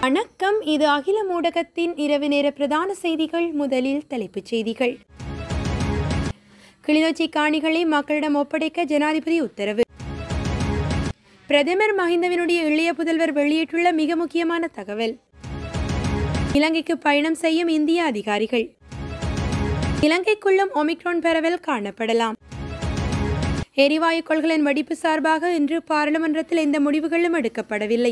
வணக்கம் இது அகில ஊடகத்தின் இரவு நேர பிரதான செய்திகள் முதலில் தலைப்புச் செய்திகள் கிளிநொச்சி காணிகளை மக்களிடம் ஒப்படைக்க ஜனாதிபதி உத்தரவு பிரதமர் மஹிந்தவினுடைய இளைய புதல்வர் வெளியிட்டுள்ள மிக முக்கியமான தகவல் இலங்கைக்கு பயணம் செய்யும் இந்திய அதிகாரிகள் இலங்கைக்குள்ளும் ஒமிக்ரான் பரவல் காணப்படலாம் எரிவாயு கொள்கலன் வெடிப்பு சார்பாக இன்று பாராளுமன்றத்தில் எந்த முடிவுகளும் எடுக்கப்படவில்லை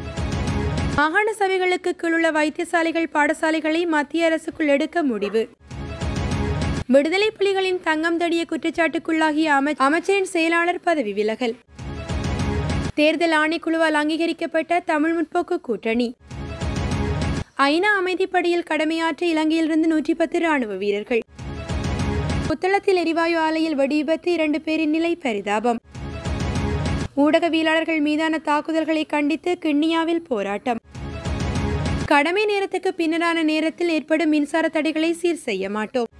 மாகாண சபைகளுக்கு கீழுள்ள வைத்தியசாலைகள் பாடசாலைகளை மத்திய அரசுக்குள் எடுக்க முடிவு விடுதலை புலிகளின் தங்கம் தடிய குற்றச்சாட்டுக்குள்ளாகிய அமை- அமைச்சரின் செயலாளர் பதவி விலகல் தேர்தல் ஆணைக்குழுவால் அங்கீகரிக்கப்பட்ட தமிழ் முற்போக்கு கூட்டணி ஐநா அமைதிப்படையில் கடமையாற்ற இலங்கையிலிருந்து நூற்றி பத்து ராணுவ வீரர்கள் புத்தளத்தில் எரிவாயு ஆலையில் வெடி விபத்து இரண்டு பேரின் நிலை பரிதாபம் ஊடகவியலாளர்கள் மீதான தாக்குதல்களை கண்டித்து கிண்ணியாவில் போராட்டம் கடமை நேரத்துக்கு பின்னரான நேரத்தில் ஏற்படும் மின்சார தடைகளை சீர் செய்ய மாட்டோம்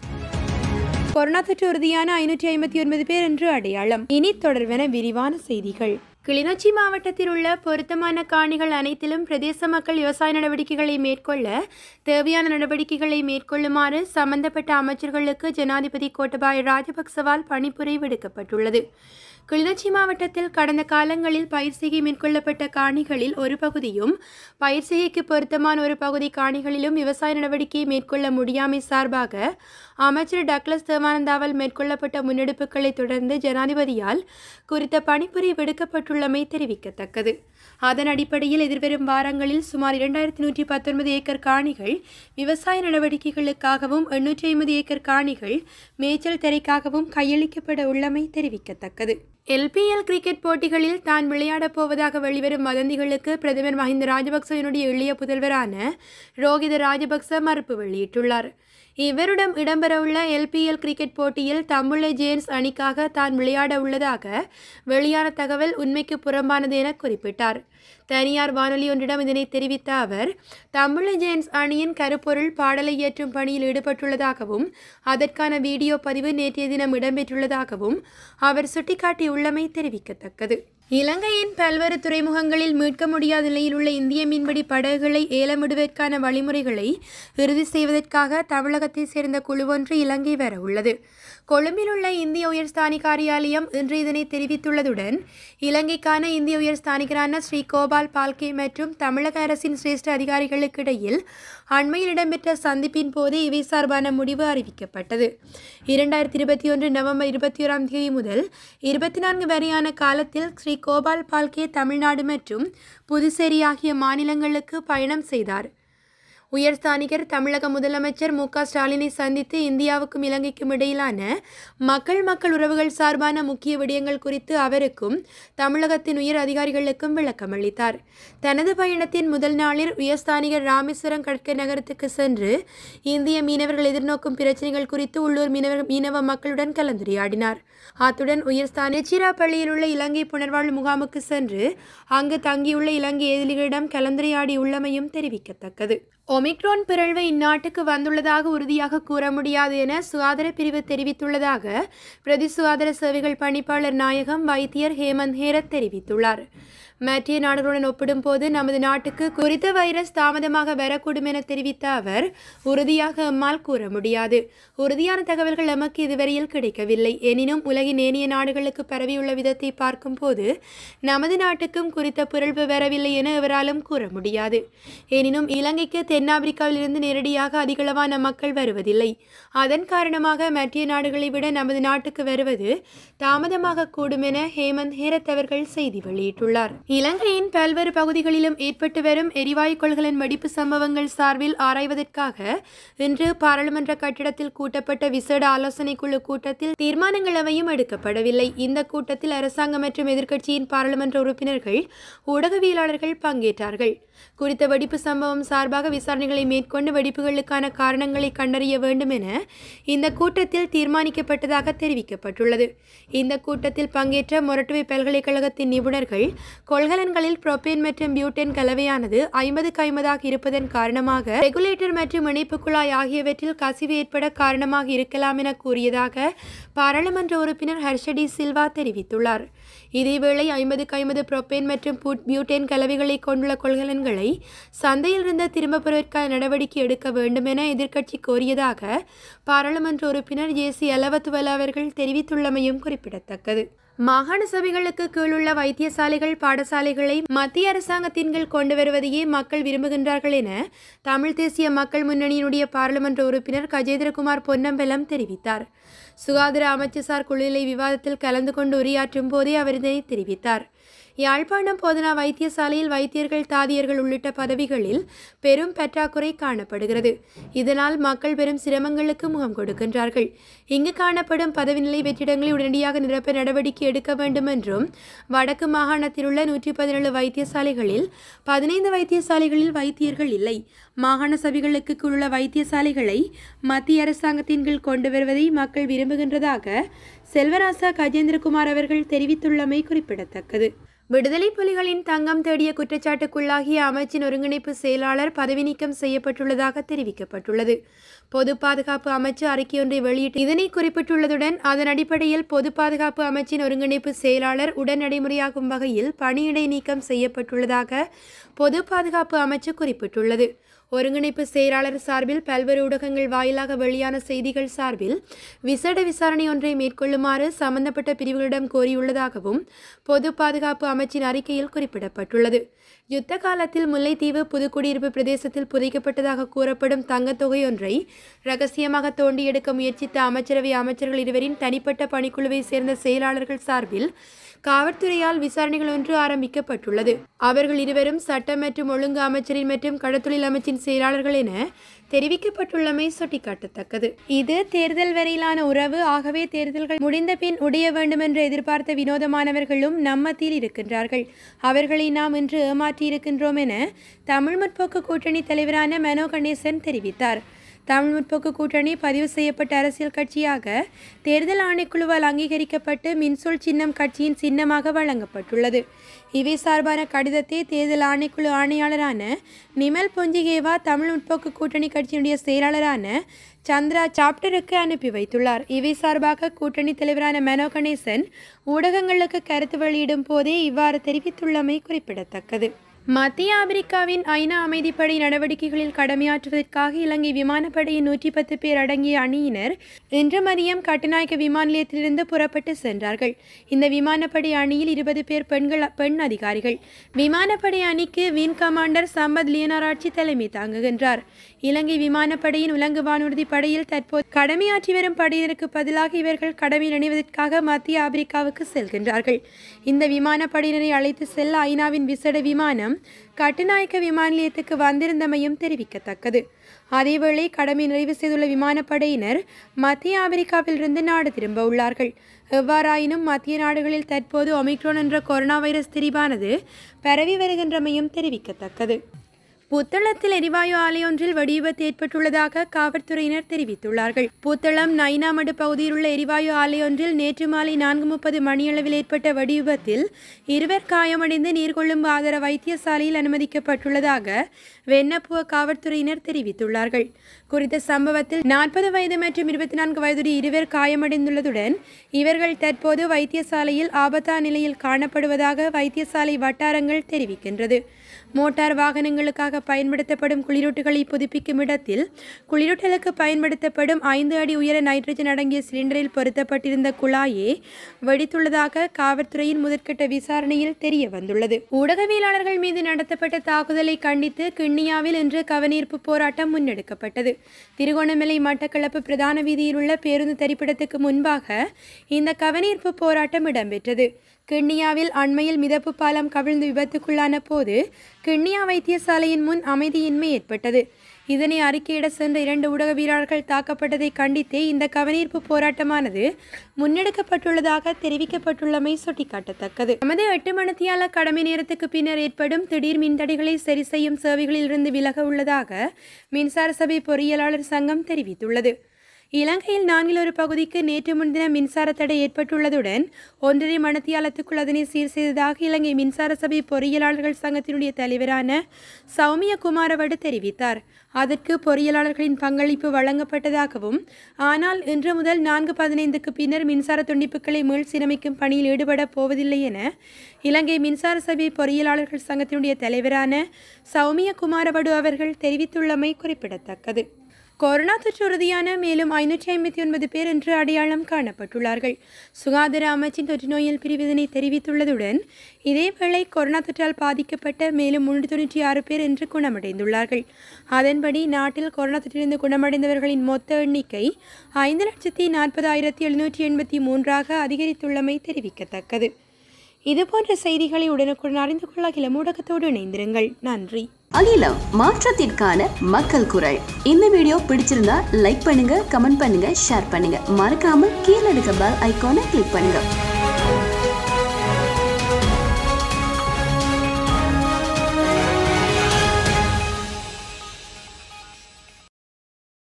கொரோனா தொற்று உறுதியான ஐநூற்றி ஐம்பத்தி ஒன்பது பேர் என்று அடையாளம் இனி தொடர்வென விரிவான செய்திகள் கிளிநொச்சி மாவட்டத்தில் உள்ள பொருத்தமான காணிகள் அனைத்திலும் பிரதேச மக்கள் விவசாய நடவடிக்கைகளை மேற்கொள்ள தேவையான நடவடிக்கைகளை மேற்கொள்ளுமாறு சம்பந்தப்பட்ட அமைச்சர்களுக்கு ஜனாதிபதி கோட்டபாய ராஜபக்சவால் பணிப்புரை விடுக்கப்பட்டுள்ளது கிளிநொச்சி மாவட்டத்தில் கடந்த காலங்களில் பயிர் செய்கை மேற்கொள்ளப்பட்ட காணிகளில் ஒரு பகுதியும் பயிர் செய்கைக்கு பொருத்தமான ஒரு பகுதி காணிகளிலும் விவசாய நடவடிக்கையை மேற்கொள்ள முடியாமை சார்பாக அமைச்சர் டக்ளஸ் தேவானந்தாவால் மேற்கொள்ளப்பட்ட முன்னெடுப்புகளை தொடர்ந்து ஜனாதிபதியால் குறித்த பணிப்புரை விடுக்கப்பட்டுள்ளமை தெரிவிக்கத்தக்கது அதன் அடிப்படையில் எதிர்வரும் வாரங்களில் சுமார் இரண்டாயிரத்தி நூற்றி பத்தொன்பது ஏக்கர் காணிகள் விவசாய நடவடிக்கைகளுக்காகவும் எண்ணூற்றி ஐம்பது ஏக்கர் காணிகள் மேய்ச்சல் தரைக்காகவும் கையளிக்கப்பட உள்ளமை தெரிவிக்கத்தக்கது எல்பிஎல் கிரிக்கெட் போட்டிகளில் தான் விளையாடப் போவதாக வெளிவரும் வதந்திகளுக்கு பிரதமர் மஹிந்த ராஜபக்சவினுடைய இளைய புதல்வரான ரோகித ராஜபக்ச மறுப்பு வெளியிட்டுள்ளார் இவரிடம் இடம்பெறவுள்ள எல்பிஎல் கிரிக்கெட் போட்டியில் தம்புள்ளை ஜேன்ஸ் அணிக்காக தான் விளையாட உள்ளதாக வெளியான தகவல் உண்மைக்கு புறம்பானது என குறிப்பிட்டார் தனியார் வானொலி ஒன்றிடம் இதனை தெரிவித்த அவர் தம்புள்ளை ஜேன்ஸ் அணியின் கருப்பொருள் பாடலை இயற்றும் பணியில் ஈடுபட்டுள்ளதாகவும் அதற்கான வீடியோ பதிவு நேற்றைய தினம் இடம்பெற்றுள்ளதாகவும் அவர் சுட்டிக்காட்டியுள்ளமை தெரிவிக்கத்தக்கது இலங்கையின் பல்வேறு துறைமுகங்களில் மீட்க முடியாத நிலையில் உள்ள இந்திய மீன்பிடி படகுகளை ஏலமிடுவதற்கான வழிமுறைகளை இறுதி செய்வதற்காக தமிழகத்தை சேர்ந்த குழு ஒன்று இலங்கை வர உள்ளது கொழும்பில் உள்ள இந்திய உயர்ஸ்தானி காரியாலயம் இன்று இதனை தெரிவித்துள்ளதுடன் இலங்கைக்கான இந்திய உயர்ஸ்தானிகரான ஸ்ரீ கோபால் பால்கே மற்றும் தமிழக அரசின் சிரேஷ்ட அதிகாரிகளுக்கு இடையில் அண்மையில் இடம்பெற்ற சந்திப்பின் போது இவை சார்பான முடிவு அறிவிக்கப்பட்டது இரண்டாயிரத்தி இருபத்தி ஒன்று நவம்பர் இருபத்தி ஓராம் தேதி முதல் இருபத்தி நான்கு வரையான காலத்தில் ஸ்ரீ கோபால் பால்கே தமிழ்நாடு மற்றும் புதுச்சேரி ஆகிய மாநிலங்களுக்கு பயணம் செய்தார் உயர்ஸ்தானிகர் தமிழக முதலமைச்சர் மு க ஸ்டாலினை சந்தித்து இந்தியாவுக்கும் இலங்கைக்கும் இடையிலான மக்கள் மக்கள் உறவுகள் சார்பான முக்கிய விடயங்கள் குறித்து அவருக்கும் தமிழகத்தின் உயர் அதிகாரிகளுக்கும் விளக்கம் அளித்தார் தனது பயணத்தின் முதல் நாளில் உயர்ஸ்தானிகர் ராமேஸ்வரம் கடற்கரை நகரத்துக்கு சென்று இந்திய மீனவர்கள் எதிர்நோக்கும் பிரச்சனைகள் குறித்து உள்ளூர் மீனவர் மீனவ மக்களுடன் கலந்துரையாடினார் அத்துடன் உயர்ஸ்தானி சிராப்பள்ளியில் உள்ள இலங்கை புனர்வாழ்வு முகாமுக்கு சென்று அங்கு தங்கியுள்ள இலங்கை எதிரிகளிடம் கலந்துரையாடி உள்ளமையும் தெரிவிக்கத்தக்கது ஒமிக்ரான் பிறழ்வு இந்நாட்டுக்கு வந்துள்ளதாக உறுதியாக கூற முடியாது என சுகாதார பிரிவு தெரிவித்துள்ளதாக பிரதி சுகாதார சேவைகள் பணிப்பாளர் நாயகம் வைத்தியர் ஹேமந்த் ஹேரத் தெரிவித்துள்ளார் மற்ற நாடுகளுடன் ஒப்பிடும்போது நமது நாட்டுக்கு குறித்த வைரஸ் தாமதமாக வரக்கூடும் என தெரிவித்த அவர் உறுதியாக எம்மால் கூற முடியாது உறுதியான தகவல்கள் எமக்கு இதுவரையில் கிடைக்கவில்லை எனினும் உலகின் ஏனைய நாடுகளுக்கு பரவியுள்ள விதத்தை பார்க்கும்போது நமது நாட்டுக்கும் குறித்த பிறழ்வு வரவில்லை என எவராலும் கூற முடியாது எனினும் இலங்கைக்கு தென்னாப்பிரிக்காவிலிருந்து நேரடியாக அதிகளவான மக்கள் வருவதில்லை அதன் காரணமாக மற்ற நாடுகளை விட நமது நாட்டுக்கு வருவது தாமதமாக கூடும் என ஹேமந்த் ஹேரத் அவர்கள் செய்தி வெளியிட்டுள்ளார் இலங்கையின் பல்வேறு பகுதிகளிலும் ஏற்பட்டு வரும் எரிவாயு கொள்கலன் வெடிப்பு சம்பவங்கள் சார்பில் ஆராய்வதற்காக இன்று பாராளுமன்ற கட்டிடத்தில் கூட்டப்பட்ட விசேட ஆலோசனை குழு கூட்டத்தில் தீர்மானங்கள் எவையும் எடுக்கப்படவில்லை இந்த கூட்டத்தில் அரசாங்கம் மற்றும் எதிர்க்கட்சியின் பாராளுமன்ற உறுப்பினர்கள் ஊடகவியலாளர்கள் பங்கேற்றார்கள் குறித்த வெடிப்பு சம்பவம் சார்பாக விசாரணைகளை மேற்கொண்டு வெடிப்புகளுக்கான காரணங்களை கண்டறிய வேண்டும் என இந்த கூட்டத்தில் தீர்மானிக்கப்பட்டதாக தெரிவிக்கப்பட்டுள்ளது இந்த கூட்டத்தில் பங்கேற்ற மொரட்டுவை பல்கலைக்கழகத்தின் நிபுணர்கள் கொள்கலன்களில் புரோபேன் மற்றும் பியூட்டேன் கலவையானது ஐம்பதுக்கு ஐம்பதாக இருப்பதன் காரணமாக ரெகுலேட்டர் மற்றும் இணைப்பு குழாய் ஆகியவற்றில் கசிவு ஏற்பட காரணமாக இருக்கலாம் என கூறியதாக பாராளுமன்ற உறுப்பினர் ஹர்ஷடி சில்வா தெரிவித்துள்ளார் இதேவேளை ஐம்பதுக்கு ஐம்பது புரோப்பேன் மற்றும் புட் பியூட்டேன் கலவைகளை கொண்டுள்ள கொள்கலன்களை சந்தையிலிருந்து திரும்பப் பெறுவதற்கான நடவடிக்கை எடுக்க வேண்டும் என எதிர்க்கட்சி கோரியதாக பாராளுமன்ற உறுப்பினர் ஜே சி அலவத்துவல அவர்கள் தெரிவித்துள்ளமையும் குறிப்பிடத்தக்கது மாகாண சபைகளுக்கு கீழுள்ள வைத்தியசாலைகள் பாடசாலைகளை மத்திய அரசாங்கத்தின் கீழ் கொண்டு வருவதையே மக்கள் விரும்புகின்றார்கள் என தமிழ் தேசிய மக்கள் முன்னணியினுடைய பாராளுமன்ற உறுப்பினர் கஜேந்திரகுமார் பொன்னம்பலம் தெரிவித்தார் சுகாதார அமைச்சர் குழுநிலை விவாதத்தில் கலந்து கொண்டு உரையாற்றும் போதே அவர் இதனை தெரிவித்தார் யாழ்ப்பாணம் போதனா வைத்தியசாலையில் வைத்தியர்கள் தாதியர்கள் உள்ளிட்ட பதவிகளில் பெரும் பற்றாக்குறை காணப்படுகிறது இதனால் மக்கள் பெரும் சிரமங்களுக்கு முகம் கொடுக்கின்றார்கள் இங்கு காணப்படும் பதவி நிலை வெற்றிடங்களை உடனடியாக நிரப்ப நடவடிக்கை எடுக்க வேண்டும் என்றும் வடக்கு மாகாணத்தில் உள்ள நூற்றி பதினேழு வைத்தியசாலைகளில் பதினைந்து வைத்தியசாலைகளில் வைத்தியர்கள் இல்லை மாகாண சபைகளுக்கு உள்ள வைத்தியசாலைகளை மத்திய அரசாங்கத்தின் கீழ் கொண்டு வருவதை மக்கள் விரும்புகின்றதாக செல்வராசா கஜேந்திரகுமார் அவர்கள் தெரிவித்துள்ளமை குறிப்பிடத்தக்கது விடுதலை புலிகளின் தங்கம் தேடிய குற்றச்சாட்டுக்குள்ளாகிய அமைச்சின் ஒருங்கிணைப்பு செயலாளர் பதவி நீக்கம் செய்யப்பட்டுள்ளதாக தெரிவிக்கப்பட்டுள்ளது பொது பாதுகாப்பு அமைச்சு அறிக்கையொன்றை வெளியிட்டு இதனை குறிப்பிட்டுள்ளதுடன் அதன் அடிப்படையில் பொது பாதுகாப்பு அமைச்சின் ஒருங்கிணைப்பு செயலாளர் உடன் நடைமுறையாகும் வகையில் பணியிடை நீக்கம் செய்யப்பட்டுள்ளதாக பொது பாதுகாப்பு அமைச்சு குறிப்பிட்டுள்ளது ஒருங்கிணைப்பு செயலாளர் சார்பில் பல்வேறு ஊடகங்கள் வாயிலாக வெளியான செய்திகள் சார்பில் விசேட விசாரணை ஒன்றை மேற்கொள்ளுமாறு சம்பந்தப்பட்ட பிரிவுகளிடம் கோரியுள்ளதாகவும் பொது பாதுகாப்பு அமைச்சின் அறிக்கையில் குறிப்பிடப்பட்டுள்ளது யுத்த காலத்தில் முல்லைத்தீவு புதுக்குடியிருப்பு பிரதேசத்தில் புதைக்கப்பட்டதாக கூறப்படும் தங்கத்தொகை ஒன்றை ரகசியமாக தோண்டி எடுக்க முயற்சித்த அமைச்சரவை அமைச்சர்கள் இருவரின் தனிப்பட்ட பணிக்குழுவை சேர்ந்த செயலாளர்கள் சார்பில் காவல்துறையால் விசாரணைகள் ஒன்று ஆரம்பிக்கப்பட்டுள்ளது அவர்கள் இருவரும் சட்டம் மற்றும் ஒழுங்கு அமைச்சரின் மற்றும் கடத்தொழில் அமைச்சின் செயலாளர்கள் என தெரிவிக்கப்பட்டுள்ளமை சுட்டிக்காட்டத்தக்கது இது தேர்தல் வரையிலான உறவு ஆகவே தேர்தல்கள் முடிந்த பின் உடைய வேண்டுமென்று எதிர்பார்த்த வினோதமானவர்களும் நம்மத்தில் இருக்கின்றார்கள் அவர்களை நாம் இன்று ஏமாற்றியிருக்கின்றோம் என தமிழ் முற்போக்கு கூட்டணி தலைவரான மனோ கணேசன் தெரிவித்தார் தமிழ் முற்போக்கு கூட்டணி பதிவு செய்யப்பட்ட அரசியல் கட்சியாக தேர்தல் ஆணைக்குழுவால் அங்கீகரிக்கப்பட்டு மின்சொல் சின்னம் கட்சியின் சின்னமாக வழங்கப்பட்டுள்ளது இவை சார்பான கடிதத்தை தேர்தல் ஆணைக்குழு ஆணையாளரான நிமல் பொஞ்சிகேவா தமிழ் முற்போக்கு கூட்டணி கட்சியினுடைய செயலாளரான சந்திரா சாப்டருக்கு அனுப்பி வைத்துள்ளார் இவை சார்பாக கூட்டணி தலைவரான மனோ கணேசன் ஊடகங்களுக்கு கருத்து வெளியிடும் போதே இவ்வாறு தெரிவித்துள்ளமை குறிப்பிடத்தக்கது மத்திய ஆப்பிரிக்காவின் ஐநா அமைதிப்படை நடவடிக்கைகளில் கடமையாற்றுவதற்காக இலங்கை விமானப்படையின் நூற்றி பத்து பேர் அடங்கிய அணியினர் இன்று மதியம் கட்டுநாயக்க விமான நிலையத்திலிருந்து புறப்பட்டு சென்றார்கள் இந்த விமானப்படை அணியில் இருபது பேர் பெண்கள் பெண் அதிகாரிகள் விமானப்படை அணிக்கு வின் கமாண்டர் சம்பத் லியனாராட்சி தலைமை தாங்குகின்றார் இலங்கை விமானப்படையின் உலங்கு வானூர்தி படையில் தற்போது கடமையாற்றி வரும் படையினருக்கு பதிலாக இவர்கள் கடமையில் இணைவதற்காக மத்திய ஆப்பிரிக்காவுக்கு செல்கின்றார்கள் இந்த விமானப்படையினரை அழைத்து செல்ல ஐநாவின் விசேட விமானம் கட்டுநாயக்க விமான நிலையத்துக்கு வந்திருந்தமையும் தெரிவிக்கத்தக்கது அதேவேளை கடமை நிறைவு செய்துள்ள விமானப்படையினர் மத்திய ஆப்பிரிக்காவிலிருந்து நாடு திரும்ப உள்ளார்கள் எவ்வாறாயினும் மத்திய நாடுகளில் தற்போது ஒமிக்ரோன் என்ற கொரோனா வைரஸ் திரிபானது பரவி வருகின்றமையும் தெரிவிக்கத்தக்கது புத்தளத்தில் எரிவாயு ஆலை ஒன்றில் வெடிவிபத்து ஏற்பட்டுள்ளதாக காவல்துறையினர் தெரிவித்துள்ளார்கள் புத்தளம் நைனாமடு பகுதியில் உள்ள எரிவாயு ஆலை ஒன்றில் நேற்று மாலை நான்கு முப்பது மணியளவில் ஏற்பட்ட வெடிவிபத்தில் இருவர் காயமடைந்து நீர்கொழும்பு ஆதார வைத்தியசாலையில் அனுமதிக்கப்பட்டுள்ளதாக வெண்ணப்புவ காவல்துறையினர் தெரிவித்துள்ளார்கள் குறித்த சம்பவத்தில் நாற்பது வயது மற்றும் இருபத்தி நான்கு வயதுடைய இருவர் காயமடைந்துள்ளதுடன் இவர்கள் தற்போது வைத்தியசாலையில் ஆபத்தா நிலையில் காணப்படுவதாக வைத்தியசாலை வட்டாரங்கள் தெரிவிக்கின்றது மோட்டார் வாகனங்களுக்காக பயன்படுத்தப்படும் குளிரூட்டுகளை புதுப்பிக்கும் இடத்தில் குளிரூட்டலுக்கு பயன்படுத்தப்படும் ஐந்து அடி உயர நைட்ரஜன் அடங்கிய சிலிண்டரில் பொருத்தப்பட்டிருந்த குழாயே வெடித்துள்ளதாக காவல்துறையின் முதற்கட்ட விசாரணையில் தெரிய வந்துள்ளது ஊடகவியலாளர்கள் மீது நடத்தப்பட்ட தாக்குதலை கண்டித்து கிண்ணியாவில் இன்று கவனீர்ப்பு போராட்டம் முன்னெடுக்கப்பட்டது திருகோணமலை மட்டக்களப்பு பிரதான வீதியில் உள்ள பேருந்து தரிப்பிடத்துக்கு முன்பாக இந்த கவனீர்ப்பு போராட்டம் இடம்பெற்றது கிண்ணியாவில் அண்மையில் மிதப்பு பாலம் கவிழ்ந்து விபத்துக்குள்ளான போது கிண்ணியா வைத்தியசாலையின் முன் அமைதியின்மை ஏற்பட்டது இதனை அறிக்கையிட சென்ற இரண்டு ஊடகவியலாளர்கள் தாக்கப்பட்டதை கண்டித்தே இந்த கவனீர்ப்பு போராட்டமானது முன்னெடுக்கப்பட்டுள்ளதாக தெரிவிக்கப்பட்டுள்ளமை சுட்டிக்காட்டத்தக்கது நமது எட்டு மணித்தியால கடமை நேரத்துக்கு பின்னர் ஏற்படும் திடீர் மின்தடைகளை சரி செய்யும் சேவைகளில் இருந்து விலக உள்ளதாக மின்சார சபை பொறியியலாளர் சங்கம் தெரிவித்துள்ளது இலங்கையில் நான்கில் ஒரு பகுதிக்கு நேற்று முன்தினம் மின்சார தடை ஏற்பட்டுள்ளதுடன் ஒன்றரை மணத்தியாலத்துக்குள் அதனை சீர் செய்ததாக இலங்கை மின்சார சபை பொறியியலாளர்கள் சங்கத்தினுடைய தலைவரான சௌமிய குமாரவடு தெரிவித்தார் அதற்கு பொறியியலாளர்களின் பங்களிப்பு வழங்கப்பட்டதாகவும் ஆனால் இன்று முதல் நான்கு பதினைந்துக்கு பின்னர் மின்சார துண்டிப்புகளை மீள் சீரமைக்கும் பணியில் ஈடுபட போவதில்லை என இலங்கை மின்சார சபை பொறியியலாளர்கள் சங்கத்தினுடைய தலைவரான சௌமிய குமாரவடு அவர்கள் தெரிவித்துள்ளமை குறிப்பிடத்தக்கது கொரோனா தொற்று உறுதியான மேலும் ஐநூற்றி ஐம்பத்தி ஒன்பது பேர் என்று அடையாளம் காணப்பட்டுள்ளார்கள் சுகாதார அமைச்சின் தொற்று நோயில் பிரிவு இதனை தெரிவித்துள்ளதுடன் இதேவேளை கொரோனா தொற்றால் பாதிக்கப்பட்ட மேலும் முன்னூற்றி தொண்ணூற்றி ஆறு பேர் என்று குணமடைந்துள்ளார்கள் அதன்படி நாட்டில் கொரோனா தொற்றிலிருந்து குணமடைந்தவர்களின் மொத்த எண்ணிக்கை ஐந்து லட்சத்தி நாற்பதாயிரத்தி எழுநூற்றி எண்பத்தி மூன்றாக அதிகரித்துள்ளமை தெரிவிக்கத்தக்கது இதுபோன்ற செய்திகளை உடனுக்குடன் அறிந்து கொள்ள அகில ஊடகத்தோடு இணைந்திருங்கள் நன்றி அகிலம் மாற்றத்திற்கான மக்கள் குரல் இந்த வீடியோ பிடிச்சிருந்தா லைக் பண்ணுங்க கமெண்ட் பண்ணுங்க ஷேர் பண்ணுங்க மறக்காம கீழே இருக்க பெல் ஐகானை கிளிக் பண்ணுங்க